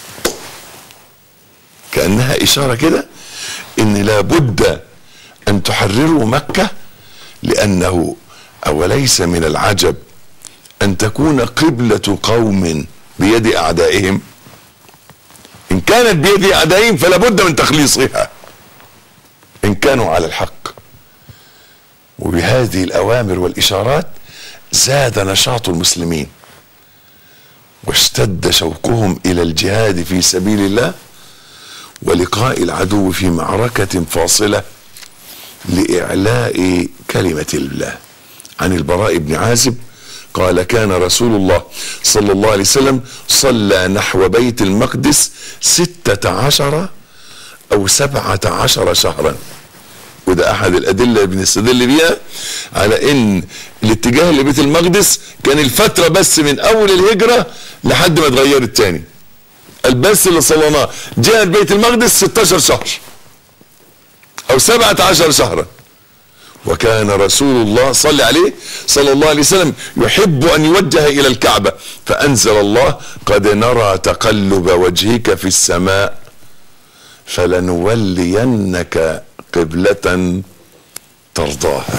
كأنها إشارة كده إن لابد أن تحرروا مكة لأنه أوليس من العجب أن تكون قبلة قوم بيد أعدائهم إن كانت بيد أعدائهم فلا بد من تخليصها إن كانوا على الحق وبهذه الأوامر والإشارات زاد نشاط المسلمين واشتد شوقهم إلى الجهاد في سبيل الله ولقاء العدو في معركة فاصلة لإعلاء كلمة الله عن البراء بن عازب قال كان رسول الله صلى الله عليه وسلم صلى نحو بيت المقدس ستة عشر أو سبعة عشر شهرا وده احد الادله اللي بنستدل بيها على ان الاتجاه لبيت المقدس كان الفتره بس من اول الهجره لحد ما اتغيرت تاني البس اللي صليناه جاء بيت المقدس 16 شهر او 17 شهرا وكان رسول الله صلى عليه صلى الله عليه وسلم يحب ان يوجه الى الكعبه فانزل الله قد نرى تقلب وجهك في السماء فلنولينك قبله ترضاها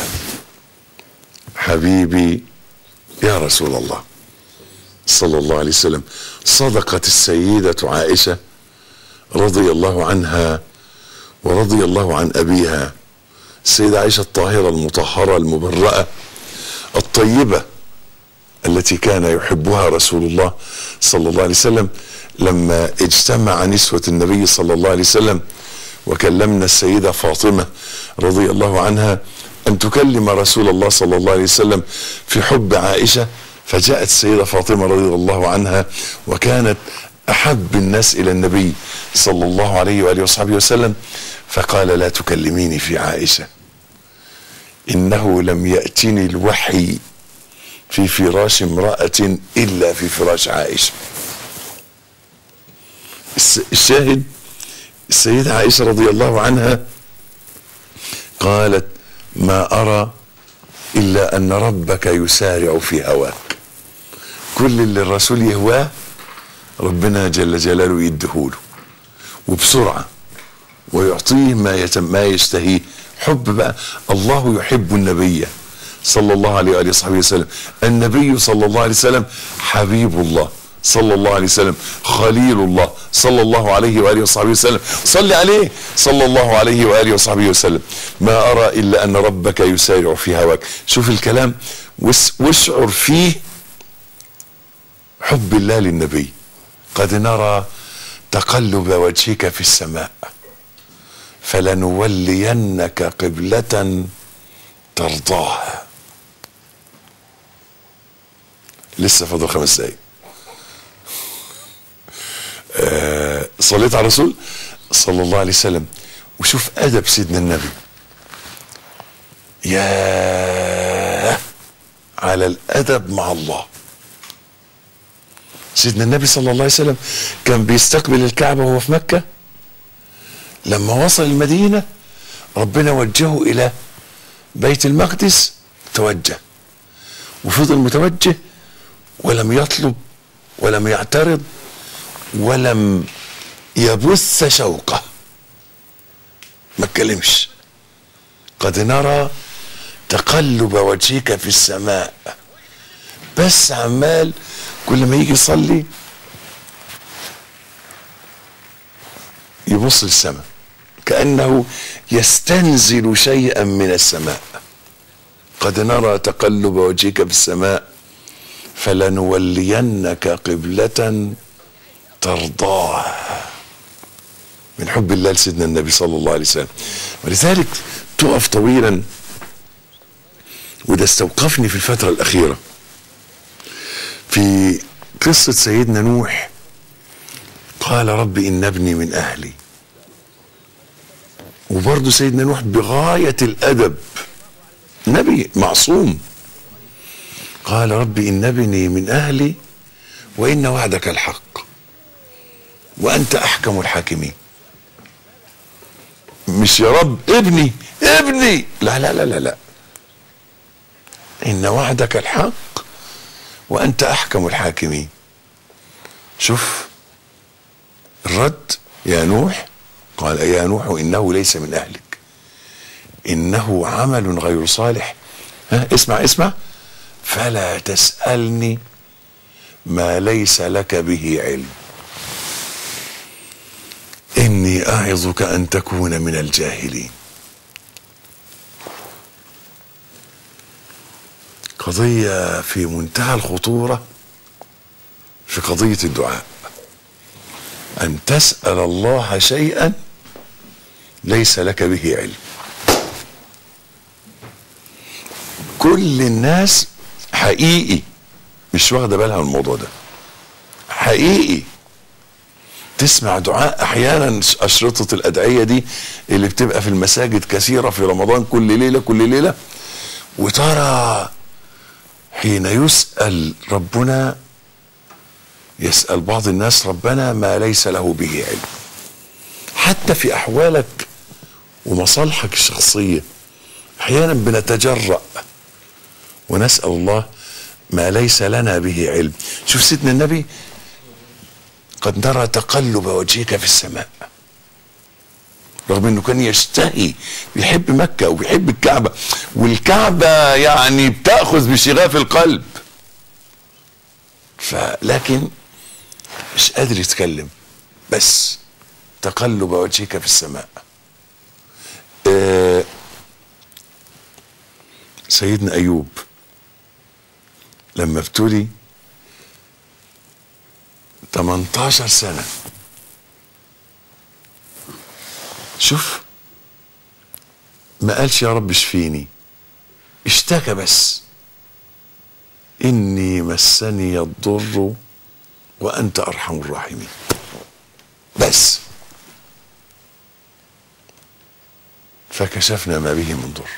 حبيبي يا رسول الله صلى الله عليه وسلم صدقت السيده عائشه رضي الله عنها ورضي الله عن ابيها السيده عائشه الطاهره المطهره المبرأه الطيبه التي كان يحبها رسول الله صلى الله عليه وسلم لما اجتمع نسوة النبي صلى الله عليه وسلم وكلمنا السيدة فاطمة رضي الله عنها أن تكلم رسول الله صلى الله عليه وسلم في حب عائشة فجاءت السيدة فاطمة رضي الله عنها وكانت أحب الناس إلى النبي صلى الله عليه وآله وصحبه وسلم فقال لا تكلميني في عائشة إنه لم يأتني الوحي في فراش امرأة إلا في فراش عائشة الشاهد السيدة عائشة رضي الله عنها قالت ما أرى إلا أن ربك يسارع في هواك كل اللي الرسول يهواه ربنا جل جلاله يديهوله وبسرعة ويعطيه ما يتم ما يشتهيه حب بقى الله يحب النبي صلى الله عليه وآله وصحبه وسلم النبي صلى الله عليه وسلم حبيب الله صلى الله عليه وسلم خليل الله صلى الله عليه وآله وصحبه وسلم صل عليه صلى الله عليه وآله وصحبه وسلم ما أرى إلا أن ربك يسارع في هواك شوف الكلام واشعر فيه حب الله للنبي قد نرى تقلب وجهك في السماء فلنولينك قبلة ترضاها لسه فاضل خمس دقايق آه صليت على الرسول صلى الله عليه وسلم وشوف ادب سيدنا النبي يا على الادب مع الله سيدنا النبي صلى الله عليه وسلم كان بيستقبل الكعبه وهو في مكه لما وصل المدينه ربنا وجهه الى بيت المقدس توجه وفضل متوجه ولم يطلب ولم يعترض ولم يبث شوقه ما اتكلمش قد نرى تقلب وجهك في السماء بس عمال كل ما يجي يصلي يبص للسماء كأنه يستنزل شيئا من السماء قد نرى تقلب وجهك في السماء فلنولينك قبلة ترضاها من حب الله لسيدنا النبي صلى الله عليه وسلم ولذلك تقف طويلا وده استوقفني في الفترة الأخيرة في قصة سيدنا نوح قال رب إن ابني من أهلي وبرضه سيدنا نوح بغاية الأدب نبي معصوم قال رب إن ابني من أهلي وإن وعدك الحق وأنت أحكم الحاكمين مش يا رب ابني ابني لا لا لا لا لا إن وعدك الحق وأنت أحكم الحاكمين شوف الرد يا نوح قال يا نوح إنه ليس من أهلك إنه عمل غير صالح ها اسمع اسمع فلا تسألني ما ليس لك به علم إني أعظك أن تكون من الجاهلين قضية في منتهى الخطورة في قضية الدعاء أن تسأل الله شيئا ليس لك به علم كل الناس حقيقي مش واخده بالها من الموضوع ده حقيقي تسمع دعاء احيانا اشرطه الادعيه دي اللي بتبقى في المساجد كثيره في رمضان كل ليله كل ليله وترى حين يسال ربنا يسال بعض الناس ربنا ما ليس له به علم حتى في احوالك ومصالحك الشخصيه احيانا بنتجرأ ونسال الله ما ليس لنا به علم شوف سيدنا النبي قد نرى تقلب وجهك في السماء رغم انه كان يشتهي بيحب مكه وبيحب الكعبه والكعبه يعني بتاخذ بشغاف القلب فلكن مش قادر يتكلم بس تقلب وجهك في السماء آه سيدنا ايوب لما ابتلي 18 سنة شوف ما قالش يا رب اشفيني اشتكى بس إني مسني الضر وأنت أرحم الراحمين بس فكشفنا ما به من ضر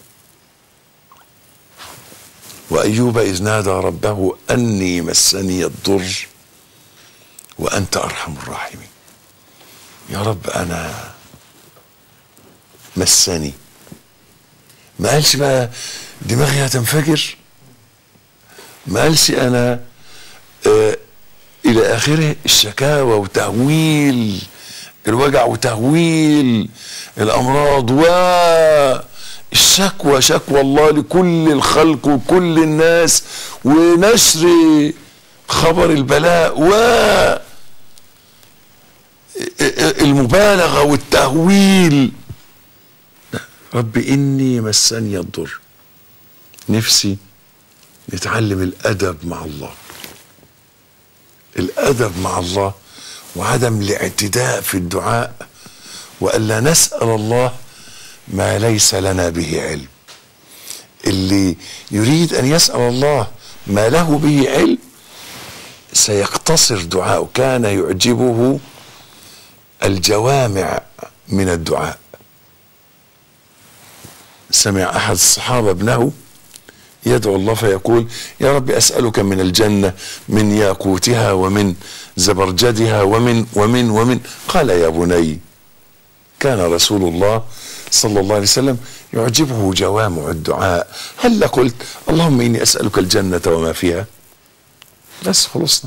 وأيوب إذ نادى ربه أني مسني الضر وأنت أرحم الراحمين يا رب أنا مسني ما قالش بقى دماغي هتنفجر ما قالش أنا آه إلى آخره الشكاوى وتهويل الوجع وتهويل الأمراض و الشكوى شكوى الله لكل الخلق وكل الناس ونشر خبر البلاء و المبالغة والتهويل رب إني مسني الضر نفسي نتعلم الأدب مع الله الأدب مع الله وعدم الاعتداء في الدعاء وألا نسأل الله ما ليس لنا به علم اللي يريد أن يسأل الله ما له به علم سيقتصر دعاءه كان يعجبه الجوامع من الدعاء سمع احد الصحابه ابنه يدعو الله فيقول يا رب اسالك من الجنه من ياقوتها ومن زبرجدها ومن ومن ومن قال يا بني كان رسول الله صلى الله عليه وسلم يعجبه جوامع الدعاء هل قلت اللهم اني اسالك الجنه وما فيها بس خلصنا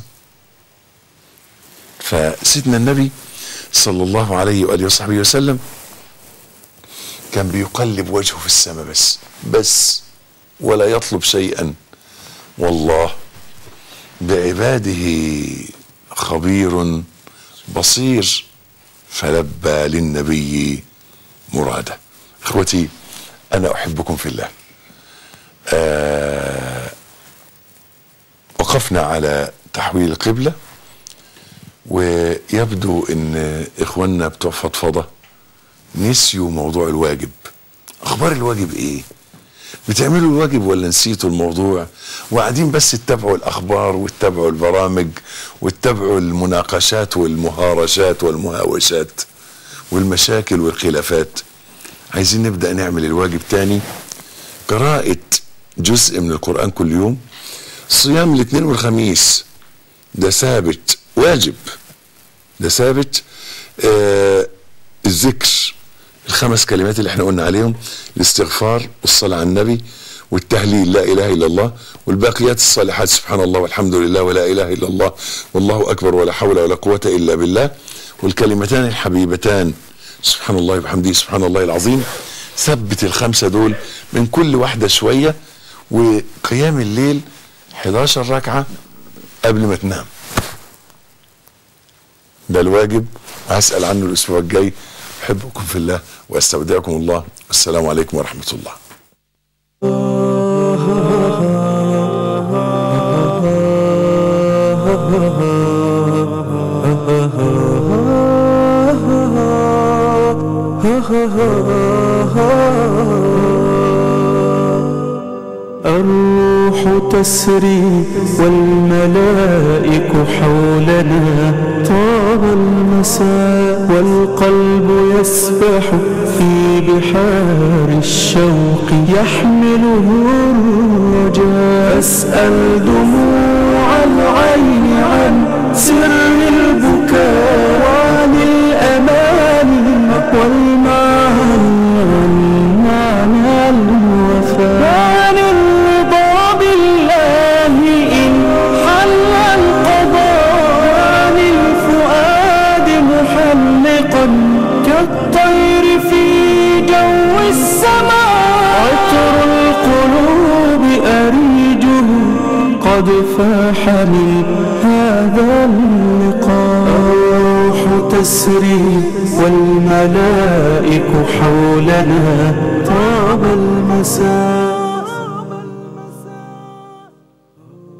فسيدنا النبي صلى الله عليه واله وصحبه وسلم كان بيقلب وجهه في السماء بس بس ولا يطلب شيئا والله بعباده خبير بصير فلبى للنبي مراده اخوتي انا احبكم في الله آه وقفنا على تحويل القبله ويبدو ان اخواننا بتوع فضفضه نسيوا موضوع الواجب اخبار الواجب ايه بتعملوا الواجب ولا نسيتوا الموضوع وقاعدين بس تتابعوا الاخبار وتتابعوا البرامج وتتابعوا المناقشات والمهارشات والمهاوشات والمشاكل والخلافات عايزين نبدا نعمل الواجب تاني قراءه جزء من القران كل يوم صيام الاثنين والخميس ده ثابت واجب ده ثابت آه الذكر الخمس كلمات اللي احنا قلنا عليهم الاستغفار والصلاة على النبي والتهليل لا اله الا الله والباقيات الصالحات سبحان الله والحمد لله ولا اله الا الله والله اكبر ولا حول ولا قوة الا بالله والكلمتان الحبيبتان سبحان الله وبحمده سبحان الله العظيم ثبت الخمسة دول من كل واحدة شوية وقيام الليل 11 ركعة قبل ما تنام ده الواجب هسأل عنه الأسبوع الجاي أحبكم في الله وأستودعكم الله والسلام عليكم ورحمة الله الروح تسري والملائك حولنا طاب المساء والقلب يسبح في بحار الشوق يحمله الرجاء أسأل دموع العين عن سر البكاء وعن الأمان والمعنى عن معنى الوفاء وعن الرضا بالله إن حل القضاء وعن الفؤاد محلقا كالطير في جو السماء عطر القلوب أريجه قد فاح من هذا اللقاء الروح تسري والملائك حولنا طاب المساء